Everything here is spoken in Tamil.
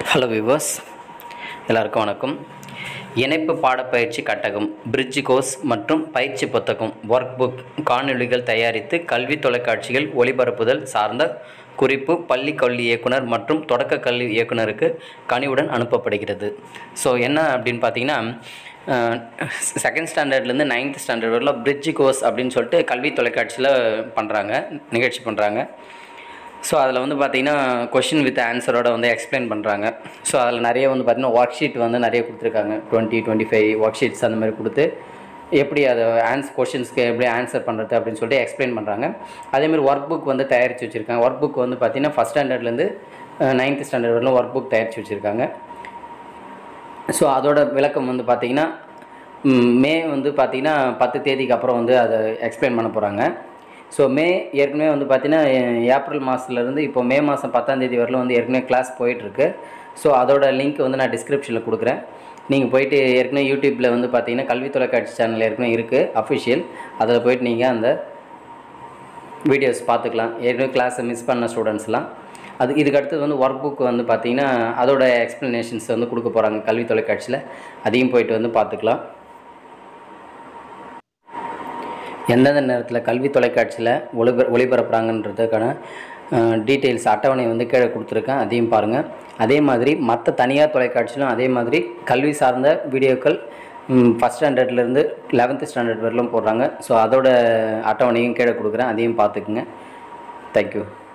ஹலோ விவர்ஸ் எல்லாருக்கும் வணக்கம் இணைப்பு பாடப்பயிற்சி கட்டகம் பிரிட்ஜ் கோர்ஸ் மற்றும் பயிற்சி புத்தகம் ஒர்க் புக் காணொளிகள் தயாரித்து கல்வி தொலைக்காட்சிகள் ஒளிபரப்புதல் சார்ந்த குறிப்பு பள்ளி கல்வி இயக்குனர் மற்றும் தொடக்க கல்வி இயக்குனருக்கு கனிவுடன் அனுப்பப்படுகிறது ஸோ என்ன அப்படின்னு பார்த்தீங்கன்னா செகண்ட் ஸ்டாண்டர்ட்லேருந்து நைன்த் ஸ்டாண்டர்ட் வரலாம் பிரிட்ஜ் கோர்ஸ் அப்படின்னு சொல்லிட்டு கல்வி தொலைக்காட்சியில் பண்ணுறாங்க நிகழ்ச்சி பண்ணுறாங்க ஸோ அதில் வந்து பார்த்தீங்கன்னா கொஷின் வித் ஆன்சரோட வந்து எக்ஸ்பிளைன் பண்ணுறாங்க ஸோ அதில் நிறைய வந்து பார்த்தீங்கன்னா ஒர்க் ஷீட் வந்து நிறைய கொடுத்துருக்காங்க twenty twenty five work sheets அந்த மாதிரி கொடுத்து எப்படி அதை ஆன்ஸ் கொஷின்ஸ்க்கு எப்படி ஆன்சர் பண்ணுறது அப்படின்னு சொல்லிட்டு எக்ஸ்பிளைன் பண்ணுறாங்க அதேமாதிரி ஒர்க் புக் வந்து தயாரித்து வச்சுருக்காங்க ஒர்க் புக் வந்து பார்த்தீங்கன்னா ஃபஸ்ட் ஸ்டாண்டர்ட்லேருந்து நைன்த் ஸ்டாண்டர்ட் வரலும் ஒர்க் புக் தயாரித்து வச்சுருக்காங்க ஸோ அதோட விளக்கம் வந்து பார்த்திங்கன்னா ம், மே வந்து பார்த்திங்கன்னா பத்து தேதிக்கு அப்புறம் வந்து அதை எக்ஸ்பிளைன் பண்ண போகிறாங்க ஸோ மே ஏற்கனவே வந்து பார்த்திங்கன்னா எ- ஏப்ரல் மாதத்துலேருந்து இப்போ மே மாதம் பத்தாம் தேதி வரலும் வந்து ஏற்கனவே கிளாஸ் போயிட்டுருக்கு ஸோ அதோட லிங்க் வந்து நான் டிஸ்கிரிப்ஷனில் கொடுக்குறேன் நீங்கள் போயிட்டு ஏற்கனவே யூடியூப்பில் வந்து பார்த்தீங்கன்னா கல்வி தொலைக்காட்சி சேனல் ஏற்கனவே இருக்குது அஃபிஷியல் அதில் போயிட்டு நீங்கள் அந்த வீடியோஸ் பார்த்துக்கலாம் ஏற்கனவே கிளாஸை மிஸ் பண்ண ஸ்டூடெண்ட்ஸ்லாம் அது இதுக்கு அடுத்தது வந்து ஒர்க் புக் வந்து பார்த்தீங்கன்னா அதோட எக்ஸ்ப்ளனேஷன்ஸ் வந்து கொடுக்க போகிறாங்க கல்வி தொலைக்காட்சியில் அதையும் போயிட்டு வந்து பார்த்துக்கலாம் எந்தெந்த நேரத்தில் கல்வி தொலைக்காட்சியில் ஒளிபர ஒளிபரப்புறாங்கன்றதுக்கான டீட்டெயில்ஸ் அட்டவணை வந்து கீழே கொடுத்துருக்கேன் அதையும் பாருங்கள் அதே மாதிரி மற்ற தனியார் தொலைக்காட்சியிலும் அதே மாதிரி கல்வி சார்ந்த வீடியோக்கள் ஃபஸ்ட் ஸ்டாண்டர்ட்லேருந்து லெவன்த்து ஸ்டாண்டர்ட் வரலும் போடுறாங்க ஸோ அதோட அட்டவணையும் கீழே கொடுக்குறேன் அதையும் பார்த்துக்குங்க தேங்க்யூ